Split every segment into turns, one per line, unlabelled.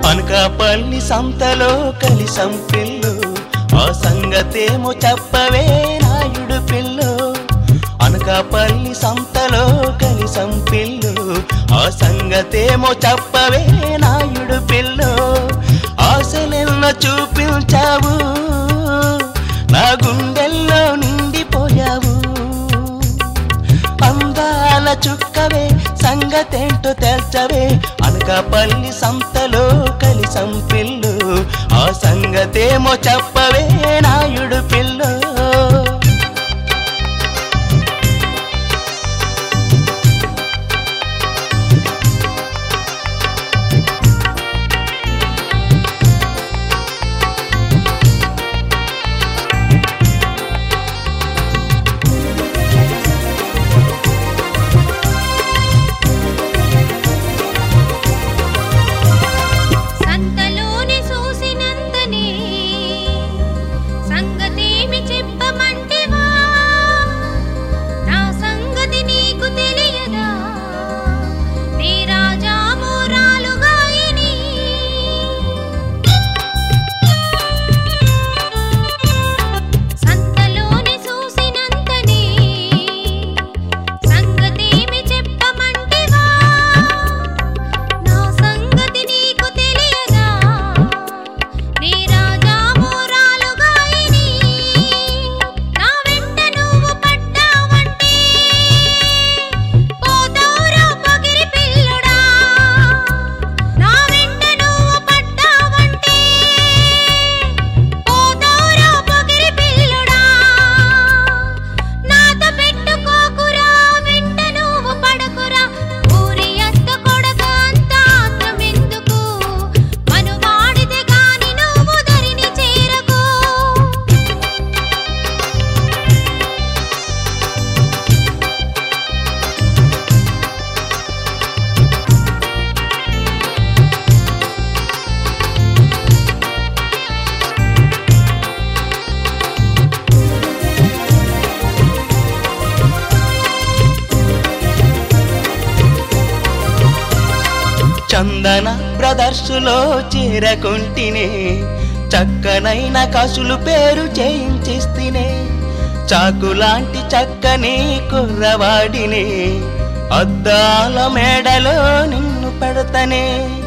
అనకాపల్లి సంతలో కలిసం పిల్లు ఆ సంగతేమో చెప్పవే నాయుడు పిల్లు అనకాపల్లి సంతలో కలిసం పిల్లు ఆ సంగతేమో చెప్పవే నాయుడు పిల్లు ఆశలెన్న చూపించావు నా గుండెల్లో నిండిపోయావు అందాల చుక్కవే సంగతేంటో తెల్చవే అనకాపల్లి సంతలో కలిసం పిల్లు ఆ సంగతేమో చెప్పవే నాయుడు పిల్లు
సంతలోని చూసినంతనే సంగతేమి చెప్పమంటివా నా సంగతి నీకు తెలియదా నీ రాజా మూరాలుగాయని సంతలోని చూసినంతనే సంగతేమి చెప్పమంటివా నా సంగతి నీకు తెలియదా నీ రాజా మూరాలుగాయని నా వెంట నువ్వు పడ్డావంటే పోతావురా పగిరి పిల్లుడా నా వెంట నువ్వు పడ్డావంటే పోతావురా పగిరి పిల్లుడా నాతో పెట్టుకోకురా వెంట నువ్వు పడకురా ఊరి అత్త కొడక అంత ఆత్రం ఎందుకు మనువాడితే గాని నువ్వు ధరిని చేరకు
చందన బ్రదర్సులో చేరకుంటినే చక్కనైన కసులు పేరు చేయించిస్తేనే చాకులాంటి చక్కని కుర్రవాడినే అద్దాల మేడలో నిన్ను పెడతనే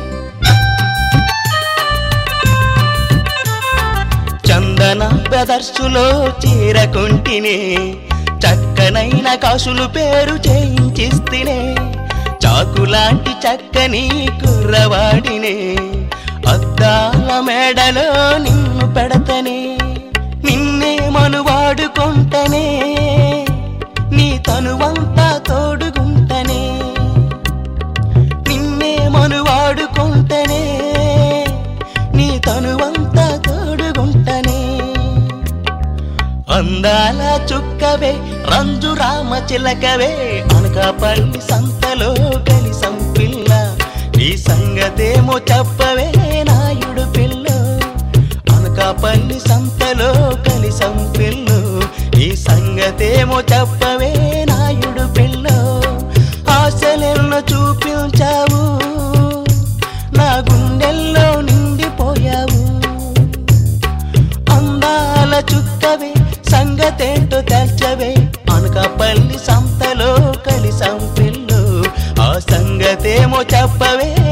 చందన బ్రదర్సులో చేరకుంటినే చక్కనైన కాసులు పేరు చేయించిస్తేనే చాకులాంటి చక్కని కుర్రవాడినే అద్దాల మేడలో నిన్ను పెడతనే నిన్నే మనువాడుకుంటనే నీ తనువంతా తోడుగుంటనే నిన్నే మనువాడుకుంటనే నీ తనువంతా తోడుగుంటనే అందాల చుక్కవే రంజు రామ చిలకవే అనకాపల్లి సంతలో కలిసం పిల్ల ఈ సంగతేమో చెప్పవే నాయుడు పిల్ల అనకాపల్లి సంతలో కలిసం పిల్లు ఈ సంగతేమో చెప్పవే నాయుడు పిల్ల ఆశలెన్నో చూపించావు నా గుండెల్లో నిండిపోయావు అందాల చుక్కవే సంగతేంటో తెల్చవే అనకాపల్లి సంతలో కలిసం పిల్లు ఆ సంగతేమో చెప్పవే